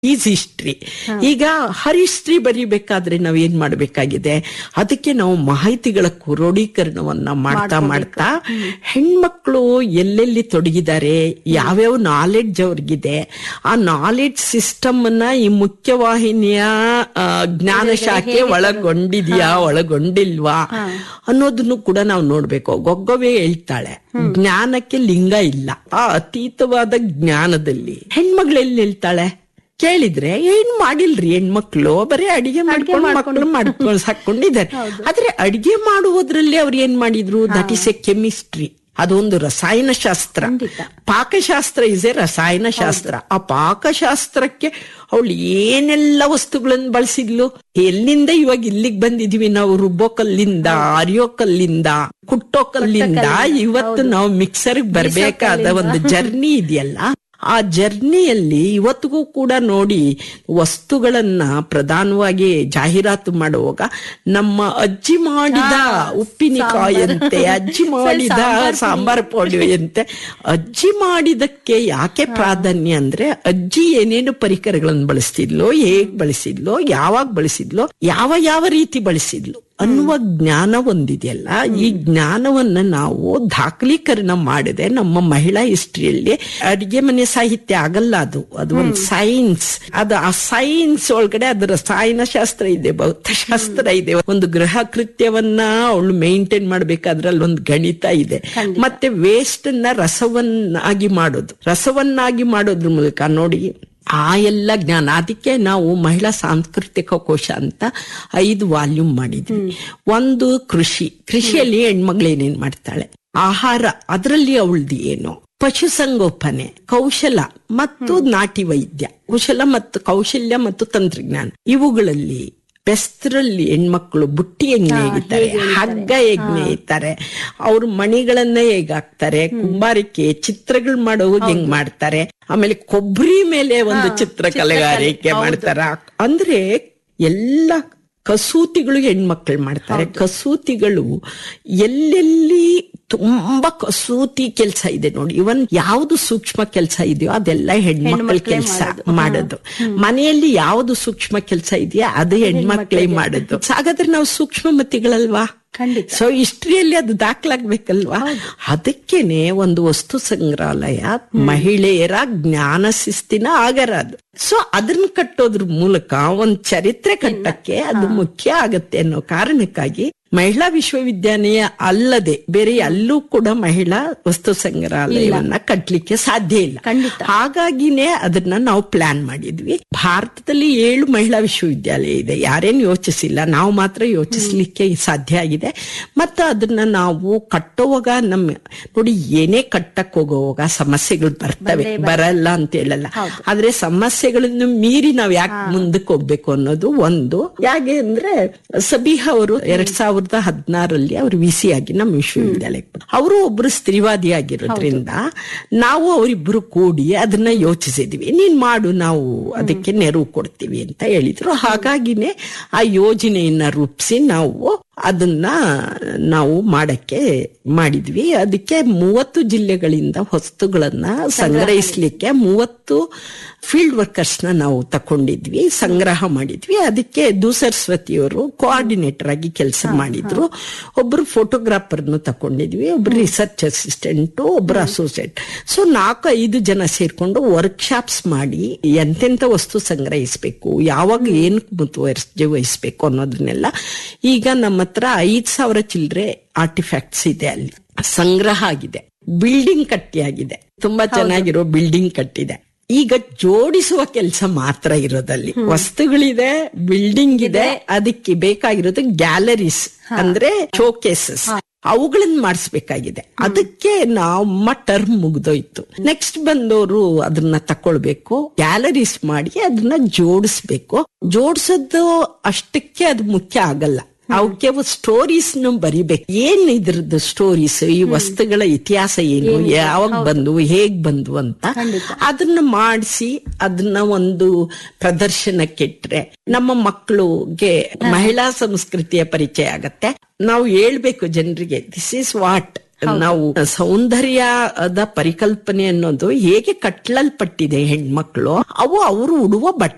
Is history ಈಗ ಹರಿಸ್ಟ್ರಿ ಬರಿಬೇಕಾದ್ರೆ ನಾವ್ ಏನ್ ಮಾಡ್ಬೇಕಾಗಿದೆ ಅದಕ್ಕೆ ನಾವು ಮಾಹಿತಿಗಳ ಕ್ರೋಢೀಕರಣವನ್ನ ಮಾಡ್ತಾ ಮಾಡ್ತಾ ಹೆಣ್ಮಕ್ಳು ಎಲ್ಲೆಲ್ಲಿ ತೊಡಗಿದ್ದಾರೆ ಯಾವ್ಯಾವ ನಾಲೆಡ್ಜ್ ಅವ್ರಿಗಿದೆ ಆ ನಾಲೆಡ್ಜ್ ಸಿಸ್ಟಮ್ ಅನ್ನ ಈ ಮುಖ್ಯವಾಹಿನಿಯ ಆ, ಜ್ಞಾನ ಶಾಖೆ ಒಳಗೊಂಡಿದ್ಯಾ ಒಳಗೊಂಡಿಲ್ವಾ ಅನ್ನೋದನ್ನು ಕೂಡ ನಾವು ನೋಡ್ಬೇಕು ಗೊಗ್ಗವೇ ಹೇಳ್ತಾಳೆ ಜ್ಞಾನಕ್ಕೆ ಲಿಂಗ ಇಲ್ಲ ಆ ಅತೀತವಾದ ಜ್ಞಾನದಲ್ಲಿ ಹೆಣ್ಮಗಳು ಎಲ್ಲಿ ಹೇಳ್ತಾಳೆ ಕೇಳಿದ್ರೆ ಏನ್ ಮಾಡಿಲ್ರಿ ಹೆಣ್ಮಕ್ಳು ಬರೀ ಅಡಿಗೆ ಮಾಡ್ಕೊಂಡು ಮಕ್ಕಳು ಮಾಡ್ಕೊಂಡು ಸಾಕೊಂಡಿದ್ದಾರೆ ಆದ್ರೆ ಅಡಿಗೆ ಮಾಡುವುದ್ರಲ್ಲಿ ಅವ್ರು ಏನ್ ಮಾಡಿದ್ರು ದಟ್ ಇಸ್ ಎ ಕೆಮಿಸ್ಟ್ರಿ ಅದೊಂದು ರಸಾಯನ ಶಾಸ್ತ್ರ ಪಾಕಶಾಸ್ತ್ರ ಇಸ್ ಎ ರಸಾಯನ ಶಾಸ್ತ್ರ ಆ ಪಾಕಶಾಸ್ತ್ರಕ್ಕೆ ಅವಳು ಏನೆಲ್ಲ ವಸ್ತುಗಳನ್ನು ಬಳಸಿದ್ಲು ಎಲ್ಲಿಂದ ಇವಾಗ ಇಲ್ಲಿಗೆ ಬಂದಿದೀವಿ ನಾವು ರುಬ್ಬೋ ಕಲ್ಲಿಂದ ಅರಿಯೋ ಕಲ್ಲಿಂದ ಕುಟ್ಟೋ ಕಲ್ಲಿಂದ ಇವತ್ತು ನಾವು ಮಿಕ್ಸರ್ ಬರ್ಬೇಕಾದ ಒಂದು ಜರ್ನಿ ಇದೆಯಲ್ಲ ಆ ಜರ್ನಿಯಲ್ಲಿ ಇವತ್ತಿಗೂ ಕೂಡ ನೋಡಿ ವಸ್ತುಗಳನ್ನ ಪ್ರಧಾನವಾಗಿ ಜಾಹೀರಾತು ಮಾಡುವಾಗ ನಮ್ಮ ಅಜ್ಜಿ ಮಾಡಿದ ಉಪ್ಪಿನಕಾಯಂತೆ ಅಜ್ಜಿ ಮಾಡಿದ ಸಾಂಬಾರ್ ಪೌಡಿಯಂತೆ ಅಜ್ಜಿ ಮಾಡಿದಕ್ಕೆ ಯಾಕೆ ಪ್ರಾಧಾನ್ಯ ಅಂದ್ರೆ ಅಜ್ಜಿ ಏನೇನು ಪರಿಕರಗಳನ್ನು ಬಳಸ್ತಿದ್ಲೋ ಹೇಗ್ ಬಳಸಿದ್ಲೋ ಯಾವಾಗ ಬಳಸಿದ್ಲೋ ಯಾವ ಯಾವ ರೀತಿ ಬಳಸಿದ್ಲು ಅನ್ನುವ ಜ್ಞಾನ ಒಂದಿದೆಯಲ್ಲ ಈ ಜ್ಞಾನವನ್ನ ನಾವು ದಾಖಲೀಕರಣ ಮಾಡಿದೆ ನಮ್ಮ ಮಹಿಳಾ ಹಿಸ್ಟ್ರಿಯಲ್ಲಿ ಅಡಿಗೆ ಮನೆ ಸಾಹಿತ್ಯ ಆಗಲ್ಲ ಅದು ಅದು ಒಂದು ಸೈನ್ಸ್ ಅದು ಆ ಸೈನ್ಸ್ ಒಳಗಡೆ ಅದು ರಸಾಯನ ಶಾಸ್ತ್ರ ಇದೆ ಭೌತಶಾಸ್ತ್ರ ಇದೆ ಒಂದು ಗೃಹ ಕೃತ್ಯವನ್ನ ಅವಳು ಮೇಂಟೈನ್ ಮಾಡ್ಬೇಕಾದ್ರೆ ಅಲ್ಲಿ ಒಂದು ಗಣಿತ ಇದೆ ಮತ್ತೆ ವೇಸ್ಟ್ ಅನ್ನ ರಸವನ್ನಾಗಿ ಮಾಡೋದು ರಸವನ್ನಾಗಿ ಮಾಡೋದ್ರ ಮೂಲಕ ನೋಡಿ ಆ ಎಲ್ಲ ಜ್ಞಾನ ಅದಕ್ಕೆ ನಾವು ಮಹಿಳಾ ಸಾಂಸ್ಕೃತಿಕ ಕೋಶ ಅಂತ ಐದು ವಾಲ್ಯೂಮ್ ಮಾಡಿದ್ವಿ ಒಂದು ಕೃಷಿ ಕೃಷಿಯಲ್ಲಿ ಹೆಣ್ಮಕ್ಳು ಏನೇನ್ ಮಾಡ್ತಾಳೆ ಆಹಾರ ಅದರಲ್ಲಿ ಅವಳದು ಏನು ಪಶುಸಂಗೋಪನೆ ಕೌಶಲ ಮತ್ತು ನಾಟಿ ವೈದ್ಯ ಕುಶಲ ಮತ್ತು ಕೌಶಲ್ಯ ಮತ್ತು ತಂತ್ರಜ್ಞಾನ ಇವುಗಳಲ್ಲಿ ಬೆಸ್ತರಲ್ಲಿ ಹೆಣ್ಮಕ್ಳು ಬುಟ್ಟಿ ಹೆಂಗ್ ನೇಯ್ತಾರೆ ಹಗ್ಗ ಹೇಗ್ ನೇಯ್ತಾರೆ ಅವ್ರು ಮಣಿಗಳನ್ನ ಹೇಗ್ ಹಾಕ್ತಾರೆ ಕುಂಬಾರಿಕೆ ಚಿತ್ರಗಳು ಮಾಡೋವಾಗ ಹೆಂಗ್ ಮಾಡ್ತಾರೆ ಆಮೇಲೆ ಕೊಬ್ಬರಿ ಮೇಲೆ ಒಂದು ಚಿತ್ರ ಕಲೆಗಾರಿಕೆ ಮಾಡ್ತಾರ ಅಂದ್ರೆ ಎಲ್ಲ ಕಸೂತಿಗಳು ಹೆಣ್ಮಕ್ಳು ಮಾಡ್ತಾರೆ ಕಸೂತಿಗಳು ಎಲ್ಲೆಲ್ಲಿ ತುಂಬಾ ಕಸೂತಿ ಕೆಲಸ ಇದೆ ನೋಡಿ ಇವನ್ ಯಾವ್ದು ಸೂಕ್ಷ್ಮ ಕೆಲಸ ಇದೆಯೋ ಅದೆಲ್ಲ ಹೆಣ್ಮಕ್ಳ ಕೆಲಸ ಮಾಡೋದು ಮನೆಯಲ್ಲಿ ಯಾವ್ದು ಸೂಕ್ಷ್ಮ ಕೆಲಸ ಇದೆಯೋ ಅದು ಹೆಣ್ಮಕ್ಳೇ ಮಾಡೋದು ಹಾಗಾದ್ರೆ ನಾವು ಸೂಕ್ಷ್ಮಮತಿಗಳಲ್ವಾ ಖಂಡಿತ. ಸೊ ಹಿಸ್ಟ್ರಿಯಲ್ಲಿ ಅದು ದಾಖಲಾಗ್ಬೇಕಲ್ವಾ ಅದಕ್ಕೇನೆ ಒಂದು ವಸ್ತು ಸಂಗ್ರಹಾಲಯ ಮಹಿಳೆಯರ ಜ್ಞಾನ ಶಿಸ್ತಿನ ಆಗರ ಅದು ಸೊ ಅದನ್ನ ಕಟ್ಟೋದ್ರ ಮೂಲಕ ಒಂದ್ ಚರಿತ್ರೆ ಕಟ್ಟಕ್ಕೆ ಅದು ಮುಖ್ಯ ಆಗತ್ತೆ ಅನ್ನೋ ಕಾರಣಕ್ಕಾಗಿ ಮಹಿಳಾ ವಿಶ್ವವಿದ್ಯಾಲಯ ಅಲ್ಲದೆ ಬೇರೆ ಎಲ್ಲೂ ಕೂಡ ಮಹಿಳಾ ವಸ್ತು ಸಂಗ್ರಹಾಲಯವನ್ನ ಕಟ್ಲಿಕ್ಕೆ ಸಾಧ್ಯ ಇಲ್ಲ ಖಂಡಿತ. ಹಾಗಾಗಿನೇ ಅದನ್ನ ನಾವು ಪ್ಲಾನ್ ಮಾಡಿದ್ವಿ ಭಾರತದಲ್ಲಿ ಏಳು ಮಹಿಳಾ ವಿಶ್ವವಿದ್ಯಾಲಯ ಇದೆ ಯಾರೇನು ಯೋಚಿಸಿಲ್ಲ ನಾವು ಮಾತ್ರ ಯೋಚಿಸ್ಲಿಕ್ಕೆ ಸಾಧ್ಯ ಆಗಿದೆ ಮತ್ತು ಅದನ್ನ ನಾವು ಕಟ್ಟುವಾಗ ನಮ್ಮ ನೋಡಿ ಏನೇ ಕಟ್ಟಕ್ ಹೋಗುವಾಗ ಸಮಸ್ಯೆಗಳು ಬರ್ತವೆ ಬರಲ್ಲ ಅಂತ ಹೇಳಲ್ಲ ಆದ್ರೆ ಸಮಸ್ಯೆಗಳನ್ನು ಮೀರಿ ನಾವ್ ಯಾಕೆ ಮುಂದಕ್ಕೆ ಹೋಗ್ಬೇಕು ಅನ್ನೋದು ಒಂದು ಯಾಕೆ ಅಂದ್ರೆ ಸಬಿಹಾ ಅವರು ಎರಡ್ ಸಾವಿರದ ಹದಿನಾರಲ್ಲಿ ಅವರು ವಿ ಸಿ ಆಗಿ ನಮ್ಮ ವಿಶ್ವವಿದ್ಯಾಲಯಕ್ಕೆ ಬಂದ್ರು. ಅವರು ಒಬ್ರು ಸ್ತ್ರೀವಾದಿ ಆಗಿರೋದ್ರಿಂದ ನಾವು ಅವರಿಬ್ರು ಕೂಡಿ ಅದನ್ನ ಯೋಚಿಸಿದ್ವಿ ನೀನ್ ಮಾಡು ನಾವು ಅದಕ್ಕೆ ನೆರವು ಕೊಡ್ತೀವಿ ಅಂತ ಹೇಳಿದ್ರು ಹಾಗಾಗಿನೇ ಆ ಯೋಜನೆಯನ್ನ ರೂಪಿಸಿ ನಾವು ಅದನ್ನ ನಾವು ಮಾಡಕ್ಕೆ ಮಾಡಿದ್ವಿ ಅದಕ್ಕೆ ಮೂವತ್ತು ಜಿಲ್ಲೆಗಳಿಂದ ವಸ್ತುಗಳನ್ನ ಸಂಗ್ರಹಿಸ್ಲಿಕ್ಕೆ ಮೂವತ್ತು ಫೀಲ್ಡ್ ವರ್ಕರ್ಸ್ ನ ನಾವು ತಕೊಂಡಿದ್ವಿ ಸಂಗ್ರಹ ಮಾಡಿದ್ವಿ ಅದಕ್ಕೆ ದೂಸರಸ್ವತಿಯವರು ಕೋಆರ್ಡಿನೇಟರ್ ಆಗಿ ಕೆಲಸ ಮಾಡಿದ್ರು ಒಬ್ರು ಫೋಟೋಗ್ರಾಫರ್ನು ತಕೊಂಡಿದ್ವಿ ಒಬ್ರು ರಿಸರ್ಚ್ ಅಸಿಸ್ಟೆಂಟ್ ಒಬ್ರು ಅಸೋಸಿಯೇಟ್ ಸೊ ನಾಲ್ಕು ಐದು ಜನ ಸೇರ್ಕೊಂಡು ವರ್ಕ್ಶಾಪ್ಸ್ ಮಾಡಿ ಎಂತೆಂತ ವಸ್ತು ಸಂಗ್ರಹಿಸ್ಬೇಕು ಯಾವಾಗ ಏನ್ ಮುತುವರ್ಜಿ ವಹಿಸ್ಬೇಕು ಅನ್ನೋದನ್ನೆಲ್ಲ ಈಗ ನಮ್ಮ ಹತ್ರ ಐದ್ ಸಾವಿರ ಚಿಲ್ಲರೆ ಆರ್ಟಿಫ್ಯಾಕ್ಟ್ಸ್ ಇದೆ ಅಲ್ಲಿ ಸಂಗ್ರಹ ಆಗಿದೆ ಬಿಲ್ಡಿಂಗ್ ಕಟ್ಟಿಯಾಗಿದೆ ತುಂಬಾ ಚೆನ್ನಾಗಿರೋ ಬಿಲ್ಡಿಂಗ್ ಕಟ್ಟಿದೆ ಈಗ ಜೋಡಿಸುವ ಕೆಲಸ ಮಾತ್ರ ಇರೋದಲ್ಲಿ ವಸ್ತುಗಳಿದೆ ಬಿಲ್ಡಿಂಗ್ ಇದೆ ಅದಕ್ಕೆ ಬೇಕಾಗಿರೋದು ಗ್ಯಾಲರೀಸ್ ಅಂದ್ರೆ ಶೋಕೇಸಸ್ ಅವುಗಳನ್ನ ಮಾಡಿಸ್ಬೇಕಾಗಿದೆ ಅದಕ್ಕೆ ನಮ್ಮ ಟರ್ಮ್ ಮುಗ್ದೋಯ್ತು ನೆಕ್ಸ್ಟ್ ಬಂದವರು ಅದನ್ನ ತಕೊಳ್ಬೇಕು ಗ್ಯಾಲರೀಸ್ ಮಾಡಿ ಅದನ್ನ ಜೋಡಿಸ್ಬೇಕು ಜೋಡಿಸೋದು ಅಷ್ಟಕ್ಕೆ ಅದು ಮುಖ್ಯ ಆಗಲ್ಲ ಅವಕ್ಕೆ ಸ್ಟೋರೀಸ್ ಬರಿಬೇಕು ಏನ್ ಇದ್ರದ್ದು ಸ್ಟೋರೀಸ್ ಈ ವಸ್ತುಗಳ ಇತಿಹಾಸ ಏನು ಯಾವಾಗ ಬಂದು ಹೇಗ್ ಬಂದು ಅಂತ ಅದನ್ನ ಮಾಡಿಸಿ ಅದನ್ನ ಒಂದು ಪ್ರದರ್ಶನಕ್ಕಿಟ್ರೆ ನಮ್ಮ ಮಕ್ಕಳಿಗೆ ಮಹಿಳಾ ಸಂಸ್ಕೃತಿಯ ಪರಿಚಯ ಆಗತ್ತೆ ನಾವು ಹೇಳ್ಬೇಕು ಜನರಿಗೆ ದಿಸ್ ಇಸ್ ವಾಟ್ ನಾವು ಸೌಂದರ್ಯದ ಪರಿಕಲ್ಪನೆ ಅನ್ನೋದು ಹೇಗೆ ಕಟ್ಲಲ್ಪಟ್ಟಿದೆ ಹೆಣ್ಮಕ್ಳು ಅವು ಅವರು ಉಡುವ ಬಟ್ಟೆ